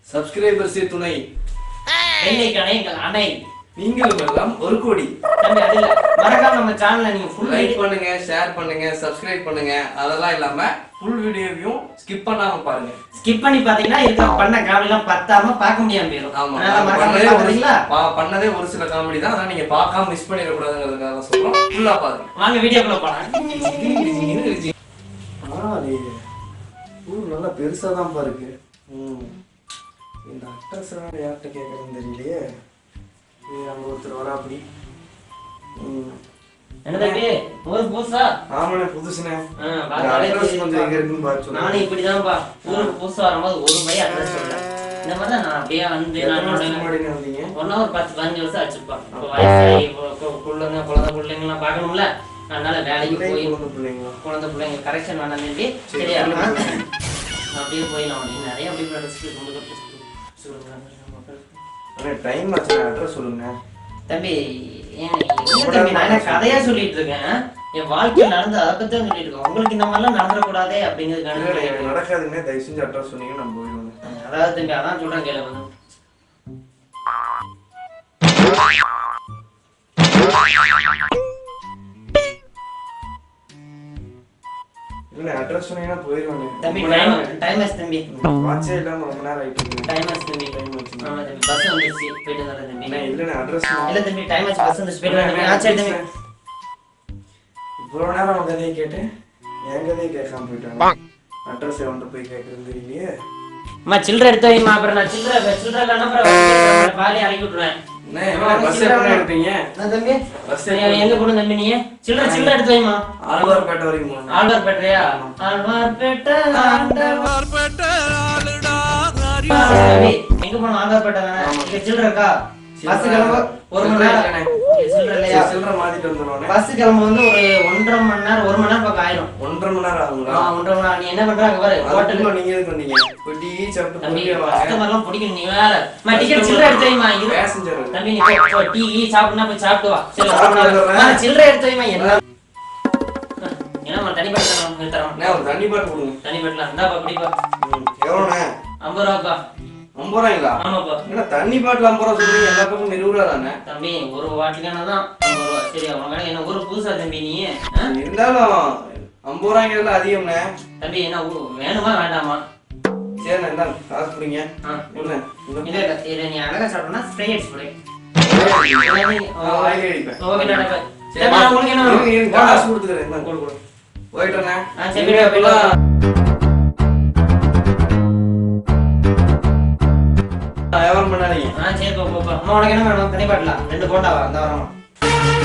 சப்ஸ்கிரைபர்ஸே துணை வெள்ளைக்கணை எங்கள் அணை நீங்களும் எல்லாம் ஒரு கோடி தம்பி அது இல்ல மறக்காம நம்ம சேனலை நீங்க ஃபுல் லைக் பண்ணுங்க ஷேர் பண்ணுங்க சப்ஸ்கிரைப் பண்ணுங்க அதெல்லாம் இல்லாம ஃபுல் வீடியோவையும் ஸ்கிப் பண்ணாம பாருங்க ஸ்கிப் பண்ணி பாத்தீங்கன்னா இருக்க பண்ண காமெடிலாம் பத்தாம பார்க்க முடியாம போயிடும் ஆமா அதனால நாங்க மறக்காம பண்ணதே ஒரு பாக்குறீங்களா பா- பண்ணதே ஒரு சில காமெடி தான் ஆனா நீங்க பார்க்காம மிஸ் பண்ணிடக்கூடாதுங்கிறதுக்காக சொல்றோம் ஃபுல்லா பாருங்க வாங்க வீடியோக்குள்ள போலாம் பரவாயில்லையே ஊர் நல்லா பெருசா தான் பாருக்கு இந்த அட்ரஸ் யார்கிட்ட கேட்கறதுன்னு தெரியலையே இது அங்க ஒருத்தர் வரா அப்படி என்ன தம்பி ஒரு புதுசா ஆமாண்ணே புதுசுண்ணே ஆ, இந்த பார்த்தாலே address கொஞ்சம் தெரியுதுப்பா. எங்க இருக்குன்னு பார்த்து சொல்லுங்க. நானும் இப்படிதான்ப்பா ஊருக்கு புதுசா வரும்போது ஒரு பையன் அட்ரஸ் சொல்றேன் இந்த மாதிரி தான் நான் அப்படியே வந்து எத்தனை நான் வருஷத்துக்கு முன்னாடி வந்தீங்க ஒன்னா ஒரு பத்து பதினஞ்சு வருஷம் ஆச்சுப்பா இப்போ வயசாகி பிள்ளைங்க குழந்தை பிள்ளைங்கலாம் பார்க்கணும்ல அதனால வேலைக்கு பிள்ளை போய் குழந்தை பிள்ளைங்களா குழந்தை பிள்ளைங்க கரெக்ஷன் வேணாம் வேண்டி சரி, சரியா சொல்லுங்க. அப்படியே போய் நான் வந்து நிறைய அப்படி ப்ராடக்ட்ஸ் சொல்லுங்க அண்ணே டைம் ஆச்சு அட்ரஸ் சொல்லுங்க தம்பி ஏன் என்ன தம்பி நான் என்ன கதையா சொல்லிட்டு இருக்கேன் என் வாழ்க்கையில் நடந்து அதை பத்தி தான் சொல்லிட்டு இருக்கேன் உங்களுக்கு இந்த மாதிரிலாம் நடந்துடக்கூடாதே இல்ல, இல்ல, அப்படிங்கிறதுக்கான எனக்கு நடக்காதுங்க தயவு செஞ்சு அட்ரஸ் சொன்னீங்க நான் போயிடுவேன் அதாவது தம்பி அதான் சொல்றேன் கேளு வந்து இல்ல அட்ரஸ் சொன்னீங்கன்னா போயிடுவேன் தம்பி டைம் டைம் ஆச்சு தம்பி வாட்சே இல்லாம ரொம்ப நேரம் ஆயிட்டு இருக்கு டைம் ஆச்சு தம்பி டைம் ஆச்சு ஆமா தம்பி பஸ் வந்துருச்சு போயிட்டு வந்துடுறேன் தம்பி அண்ணே, இல்லண்ணே அட்ரஸ் இல்ல தம்பி டைம் ஆச்சு பஸ் வந்துருச்சு போயிட்டு வரேன் தம்பி. ஆ, சரி தம்பி இவ்வளவு நேரம் அவன் கதையை கேட்டேன் என் கதையை கேட்காம போயிட்டாங்க அட்ரஸ் எவன்கிட்ட போய் கேட்கறது தெரியலையே அம்மா சில்லறை எடுத்து வைமா அப்புறம் நான் சில்லறை சில்லறை இல்லைன்னா அப்புறம் பாலி இறக்கி விட்டுருவேன் அண்ணே, என்ன பஸ் எப்ப எடுப்பீங்க என்ன தம்பி பஸ் ஐயா, எங்க போகணும் தம்பி நீ சில்லறை சில்லறை எடுத்து வைமா ஆழ்வார்பேட்டை வரைக்கும் போகணும். ஆழ்வார்பேட்டையா ஆழ்வார்பேட்டை ஆண்டவர் தம்பி, எங்க போகணும் ஆழ்வார்பேட்டை தானே இங்க சில்லறை இருக்கா பஸ் கிளம்ப ஒரு மணி நேரம் இங்க சில்லறை இல்லையா சரி, சில்லறை மாத்திட்டு வந்துடுவானே. பஸ் கிளம்ப வந்து ஒரு ஒன்றரை மணி நேரம் ஒரு மணி நேரம் பக்கம் ஆயிரும் ஒன்றரை மணி நேரம் ஆ, ஆகுங்களா ஒன்றரை மணி நேரம் நீ என்ன பண்ற அங்க பாரு ஹோட்டல் அதுக்குள்ள நீங்க எதுக்கு வந்தீங்க போய் டீ சாப்பிட்டு தம்பி பொறுமையா வாங்க. கஸ்டமர்லாம் பிடிக்கும் நீ வேற அம்மா டிக்கெட் சில்லறை எடுத்து வைமா இரு Passenger. தம்பி நீ போ, போ, டீ கீ சாப்பிடுனா போய் சாப்பிட்டு வா சரி சாப்பிட்டு அப்புறம் வரேன். நான் சில்லறை எடுத்து வைமா என்ன ஏன்னா தனிப்பட்ட தரம் தரோம் அண்ணே, ஒரு தண்ணி பாட்டு கொடுங்க தனிப்பட்டலாம் இந்தாப்பா பிடிப்பா ம், எவ்வளோண்ணே ஐம்பது ரூபாப்பா ஐம்பது ரூபாய்ங்களா ஆமாப்பா என்ன தண்ணி பாட்டில் ஐம்பது ரூபா சொல்றீங்க எல்லா பக்கமும் இருபது ரூபா தானே தம்பி ஒரு வாட்டிக்கான தான் ஐம்பது ரூபா சரி அவங்க என்ன ஒரு புதுசா தம்பி நீ ஆ? இருந்தாலும் ஐம்பது ரூபாய்ங்கிறதுல அதிகம்ண்ணே தம்பி என்ன ஊ- வேணுமா வேண்டாமா சரிண்ணே இந்தாங்க காசு கொடுங்க ஆ, என்ன இந்த இல்ல இல்ல இதை நீ அழகா சாப்பிடணும்னா ஸ்ப்ரே அடிச்சு போடு நான் வாயிலே அடிப்பேன். ஓகே நடப்ப சரி, சரி உங்களுக்கு என்ன இருங்க, இருங்க, வேணும்? காசு கொடுத்துக்கிறேன் இந்தாங்க, கொடு, கொடு. போயிட்டேண்ணே. ஆ, சரி, போயிட்டு வா, போயிட்டு வா. வியாபாரம் பண்ணாதீங்க ஆ சரி போ போ போ. அம்மா உனக்கு என்ன வேணும் தனி பாட்டிலா ரெண்டு போண்டாவா அந்த வரமா